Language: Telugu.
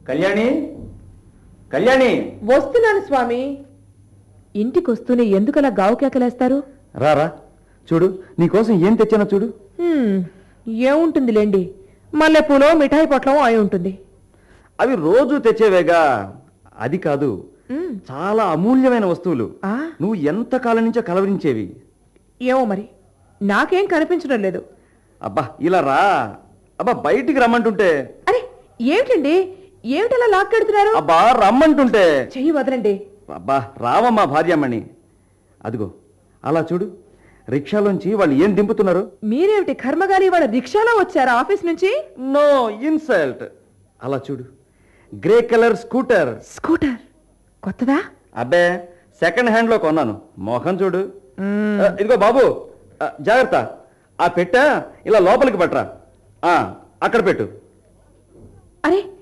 కళ్యాణి కళ్యాణి వస్తున్నాను స్వామి ఇంటికి వస్తూనే ఎందుకలా గావు కేకలేస్తారు రారా చూడు నీకోసం ఏం తెచ్చానో చూడు హ్మ్, ఏముంటుందిలేండి మల్లెపూలో మిఠాయి పొట్లం అయి ఉంటుంది అవి రోజు తెచ్చేవేగా అది కాదు మ్, చాలా అమూల్యమైన వస్తువులు ఆ, నువ్వు ఎంత కాలం నుంచో కలవరించేవి ఏమో మరి నాకేం కనిపించడం లేదు అబ్బా ఇలా రా అబ్బా బయటికి రమ్మంటుంటే అరే ఏమిటండి ఏమిటలా లాక్కెడుతున్నారు అబ్బా రమ్మంటుంటే చెయ్యి వదలండి అబ్బా రావమ్మా భార్యమ్మని అదిగో అలా చూడు రిక్షాలోంచి వాళ్ళు ఏం దింపుతున్నారు మీరేమిటి కర్మగాలి వాళ్ళ రిక్షాలో వచ్చారా ఆఫీస్ నుంచి నో ఇన్సల్ట్ అలా చూడు గ్రే కలర్ స్కూటర్ స్కూటర్ కొత్తదా అబ్బే సెకండ్ హ్యాండ్ లో కొన్నాను మోహం చూడు మ్మ్. ఆ, ఇదిగో బాబు ఆ, జాగ్రత్త ఆ పెట్ట ఇలా లోపలికి పట్రా ఆ, అక్కడ పెట్టు అరే